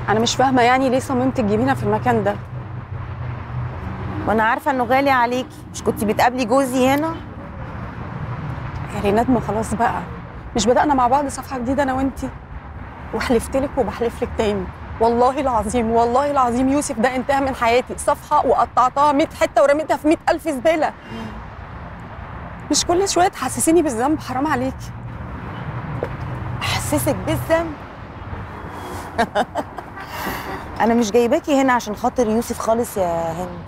انا مش فاهمه يعني ليه صممت تجيبينا في المكان ده وانا عارفه انه غالي عليكي مش كنت بتقابلي جوزي هنا يا ريناد ما خلاص بقى مش بدأنا مع بعض صفحة جديدة أنا وأنتي وحلفت لك وبحلف لك تاني والله العظيم والله العظيم يوسف ده انتهى من حياتي صفحة وقطعتها 100 حتة ورميتها في 100 ألف زبالة مش كل شوية تحسسيني بالذنب حرام عليكي احسسك بالذنب انا مش جايباكي هنا عشان خاطر يوسف خالص يا هند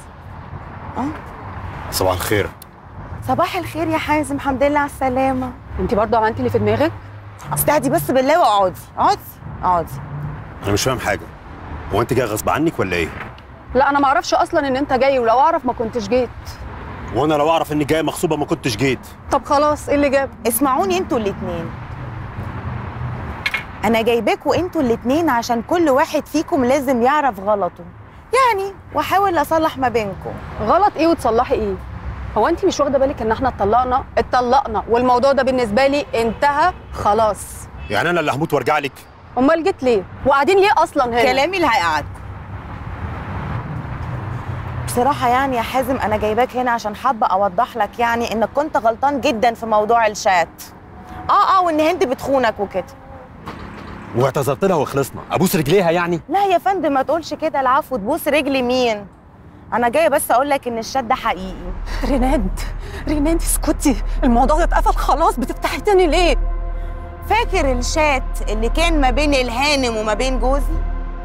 صباح الخير صباح الخير يا حازم الحمد لله على السلامه انت برضه عملتي اللي في دماغك استهدي بس بالله واقعدي اقعدي اقعدي انا مش فاهم حاجه هو انت جاي غصب عنك ولا ايه لا أنا ما أعرفش أصلا إن أنت جاي ولو أعرف ما كنتش جيت وانا لو اعرف انك جايه مغصوبه ما كنتش جيت طب خلاص إيه اللي جاب اسمعوني انتوا الاتنين انا جايباكوا انتوا الاتنين عشان كل واحد فيكم لازم يعرف غلطه يعني واحاول اصلح ما بينكم غلط إيه وتصلحي إيه هو أنت مش واخدة بالك إن إحنا اتطلقنا اتطلقنا والموضوع ده بالنسبة لي انتهى خلاص يعني انا اللي هموت وارجع لك امال جيت ليه وقاعدين ليه اصلا هنا كلامي اللي هيقعدكم بصراحة يعني يا حازم أنا جايباك هنا عشان حابة أوضح لك يعني إنك كنت غلطان جدا في موضوع الشات آه آه وإن هند بتخونك وكده واعتذرت لها وخلصنا ابوس رجليها يعني لا يا فندم ما تقولش كده العفو تبوس رجلي مين أنا جاية بس أقول لك إن الشات ده حقيقي ريناد ريناد اسكتي الموضوع ده اتقفل خلاص بتفتحي تاني ليه فاكر الشات اللي كان ما بين الهانم وما بين جوزي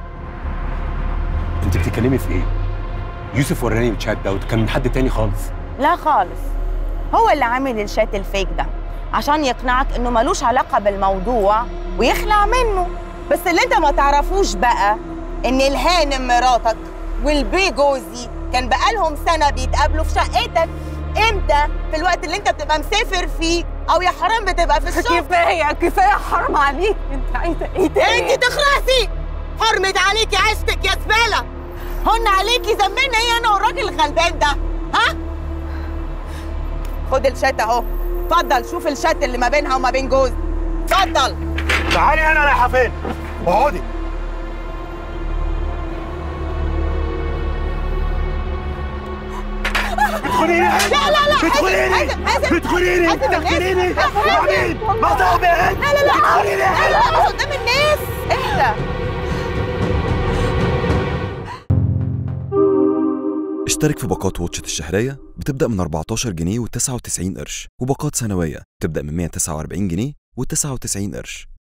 انت بتتكلمي في ايه؟ يوسف وراني الشات ده وكان من حد تاني خالص لا خالص هو اللي عامل الشات الفيك ده عشان يقنعك انه ملوش علاقه بالموضوع ويخلع منه بس اللي انت ما تعرفوش بقى ان الهانم مراتك والبي جوزي كان بقالهم سنه بيتقابلوا في شقتك امتى في الوقت اللي انت بتبقى مسافر فيه او يا حرام بتبقى في الشغل كفايه كفايه حرام عليك انت عايزه ايه تاني انت تخرسي حرمت عليكي عشتك يا زباله هن عليكي ذنبنا ايه انا والراجل الغلبان ده ها خد الشات اهو اتفضل شوف الشات اللي ما بينها وما بين جوزي اتفضل تعالي هنا رايحه فين اقعدي بتخونيني لا لا لا بتخونيني حازم حازم بتخونيني حازم بتخونيني الناس. وبعدين مغضوب يا هند لا لا لا بتخونيني لا لا لا قدام الناس اهدى اشترك في باقات واتشت الشهرية بتبدأ من 14 جنيه و99 قرش وباقات سنوية بتبدأ من 149 جنيه و99 قرش